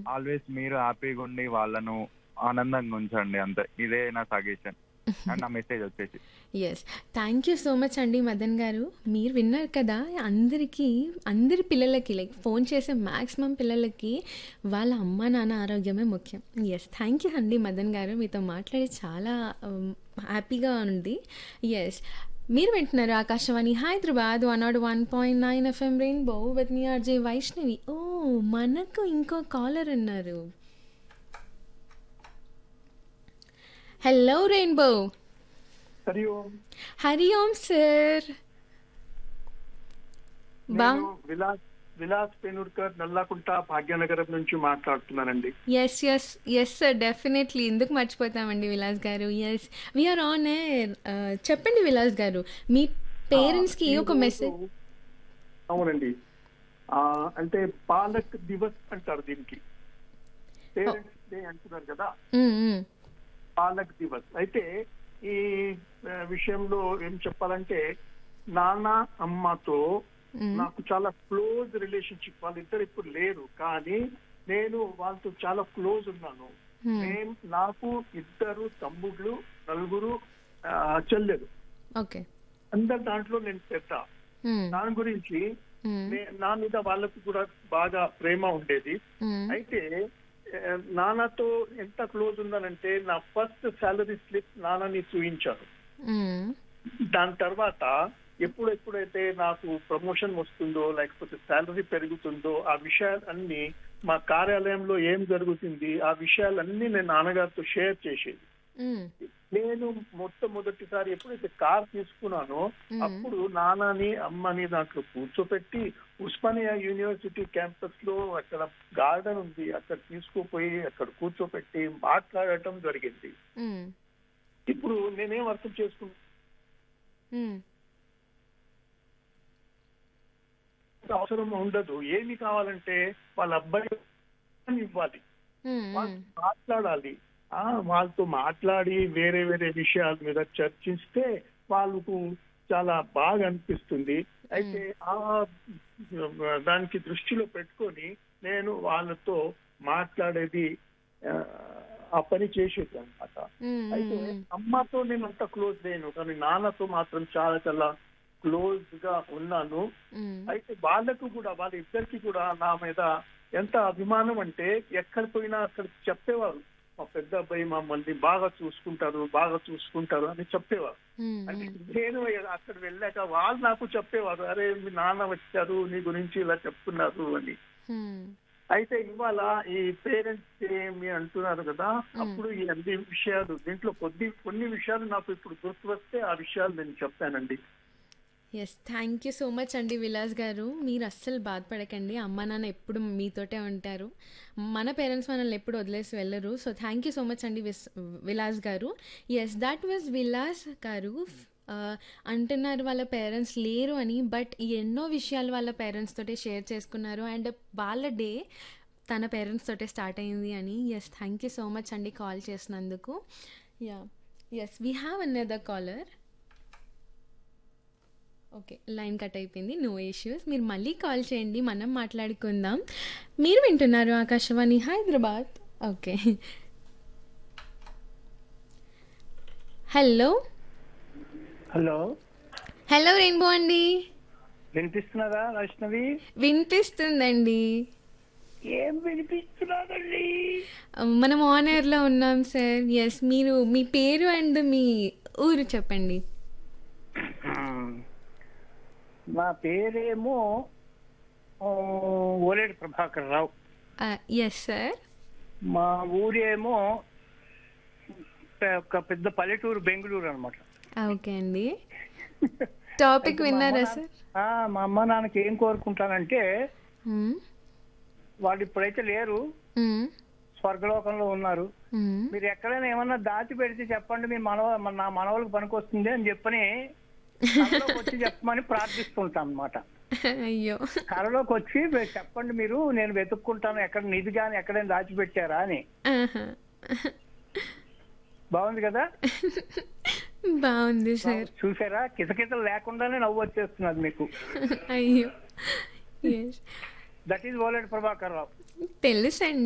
Always మీరు హ్యాపీగా ఉండి వాళ్ళను ఆనందంగా ఉంచండి అంతే ఇదే నా సజెషన్ అండ్ నా మెసేజ్ వచ్చేసి yes thank you so much అండి మదన్ గారు మీరు విన్నారు కదా అందరికీ అందరి పిల్లలకి లైక్ ఫోన్ చేసే మ్యాక్సిమం పిల్లలకి వాళ్ళ అమ్మ నాన్న ఆరోగ్యమే ముఖ్యం ఎస్ థ్యాంక్ యూ అండి మదన్ గారు మీతో మాట్లాడి చాలా హ్యాపీగా ఉంది ఎస్ మీరు వింటున్నారు Akashvani Hyderabad one not one point nine FM rainbow with మీ ఆర్జే వైష్ణవి ఓ మనకు ఇంకో కాలర్ ఉన్నారు hello rainbow Hari Om Hari Om sir బా నేను విలాస్ విలాస్ పెనుర్కర్ నల్లాకుంట భాగ్యనగరం నుంచి మాట్లాడుతున్నానండి yes yes yes sir definitely ఎందుకు మర్చిపోతామండి విలాస్ గారు ఎస్ వీఆర్ ఆన్ ఎయిర్ చెప్పండి విలాస్ గారు మీ పేరెంట్స్కి ఒక మెసేజ్ అవునండి ఆ, అంటే పాలక్ దివస్ అంటారు దీనికి పేరెంట్స్ డే అంటున్నారు కదా పాలక్ దివస్ అయితే ఈ ఆ, విషయంలో ఏం చెప్పాలంటే నాన్న అమ్మతో నాకు చాలా క్లోజ్ రిలేషన్షిప్ వాళ్ళిద్దరు ఇప్పుడు లేరు కానీ నేను వాళ్ళతో చాలా క్లోజ్ ఉన్నాను నేను నాకు ఇద్దరు తమ్ముళ్ళు నలుగురు ఆ, చెల్లెలు ఓకే అందరి దాంట్లో నేను పెద్ద దాని గురించి నే- నా మీద వాళ్ళకు కూడా బాగా ప్రేమ ఉండేది అయితే ఆ, నాన్నతో ఎంత క్లోజ్ ఉందనంటే నా ఫస్ట్ సాలరీ స్లిప్ నాన్నని చూయించాను దాని తర్వాత ఎప్పుడు ఎప్పుడైతే నాకు ప్రమోషన్ వస్తుందో లేకపోతే శాలరీ పెరుగుతుందో ఆ విషయాలన్నీ మా కార్యాలయంలో ఏం జరుగుతుంది ఆ విషయాలన్నీ నేను నాన్నగారితో షేర్ చేసేది నేను మొట్టమొదటిసారి ఎప్పుడైతే కార్ తీసుకున్నానో అప్పుడు నాన్నని అమ్మని దాంట్లో కూర్చోపెట్టి ఉస్మానియా యూనివర్సిటీ క్యాంపస్ లో అక్కడ గార్డెన్ ఉంది అక్కడ తీసుకుపోయి అక్కడ కూర్చోపెట్టి మాట్లాడటం జరిగింది ఇప్పుడు నేనేం అర్థం చేసుకున్నా అవసరం ఉండదు ఏమి కావాలంటే వాళ్ళ అబ్బాయి ఇవ్వాలి వాళ్ళు మాట్లాడాలి ఆ వాళ్ళతో మాట్లాడి వేరే వేరే విషయాల మీద చర్చిస్తే వాళ్ళకు చాలా బాగా అనిపిస్తుంది అయితే ఆ దానికి దృష్టిలో పెట్టుకొని నేను వాళ్ళతో మాట్లాడేది ఆ, ఆ పని చేసేది అనమాట అయితే అమ్మతో నేను అంత క్లోజ్ లేను కానీ నాన్నతో మాత్రం చాలా చాలా క్లోజ్ గా ఉన్నాను అయితే వాళ్ళకు కూడా వాళ్ళ ఇద్దరికి కూడా నా మీద ఎంత అభిమానం అంటే ఎక్కడ పోయినా అక్కడ చెప్పేవారు మా పెద్ద అబ్బాయి మమ్మల్ని బాగా చూసుకుంటారు బాగా చూసుకుంటారు అని చెప్పేవారు అంటే నేను అక్కడ వెళ్ళాక వాళ్ళు నాకు చెప్పేవారు అరే మీ నాన్న వచ్చారు నీ గురించి ఇలా చెప్తున్నారు అని అయితే ఇవాళ ఈ పేరెంట్స్ ఏమి అంటున్నారు కదా అప్పుడు ఈ అన్ని విషయాలు దీంట్లో కొద్ది కొన్ని విషయాలు నాకు ఇప్పుడు గుర్తు వస్తే ఆ విషయాలు నేను చెప్తానండి yes thank you so much అండి విలాస్ గారు మీరు అస్సలు బాధపడకండి అమ్మ నాన్న ఎప్పుడు మీతోటే ఉంటారు మన పేరెంట్స్ మనల్ని ఎప్పుడు వదిలేసి వెళ్ళరు so thank you so much అండి విస్ విలాస్ గారు ఎస్ దట్ వాజ్ విలాస్ గారు ఆ, అంటున్నారు వాళ్ళ పేరెంట్స్ లేరు అని బట్ ఎన్నో విషయాలు వాళ్ళ పేరెంట్స్ తోటే షేర్ చేసుకున్నారు అండ్ వాళ్ళ డే తన పేరెంట్స్ తోటే స్టార్ట్ అయింది అని yes thank you so much అండి కాల్ చేసినందుకు yeah yes we have another caller okay line cut అయిపోయింది నో ఇష్యూస్ మీరు మళ్ళీ కాల్ చేయండి మనం మాట్లాడుకుందాం మీరు వింటున్నారు Akashvani Hyderabad okay hello hello hello rainbow అండి వినిపిస్తున్నదా వైష్ణవి వినిపిస్తుందండి ఏం వినిపిస్తున్నాదండి మనం ఆన్ ఎయిర్లో ఉన్నాం సార్ ఎస్ మీరు మీ పేరు అండ్ మీ ఊరు చెప్పండి నా పేరేమో ఆ, ఓలేడు ప్రభాకర్ రావు ఎస్ సార్ మా ఊరేమో పె- ఒక పెద్ద పల్లెటూరు బెంగళూరు అనమాట ఓకే అండి టాపిక్ విన్నారా సార్ మా అమ్మ నాన్నకి ఏం కోరుకుంటానంటే మ్మ్. వాళ్ళు ఇప్పుడైతే లేరు మ్మ్. స్వర్గలోకంలో ఉన్నారు మ్మ్. మీరు ఎక్కడైనా ఏమన్నా దాచి పెడితే చెప్పండి మీ మనవ మన- నా మనవలకు పనికొస్తుంది అని చెప్పని కళలోకి వచ్చి చెప్పమని ప్రార్థిస్తుంటాం అనమాట అయ్యో కళలోకి వచ్చి "మీరు చెప్పండి మీరు నేను వెతుక్కుంటాను ఎక్కడ నిధి కానీ ఎక్కడైనా దాచిపెట్టారా అని ఆహా. బాగుంది కదా బాగుంది సార్ చూసారా కితకితలు లేకుండానే నవ్వు వచ్చేస్తున్నది మీకు అయ్యో yes that is Oledu Prabhakar Rao తెలుసండి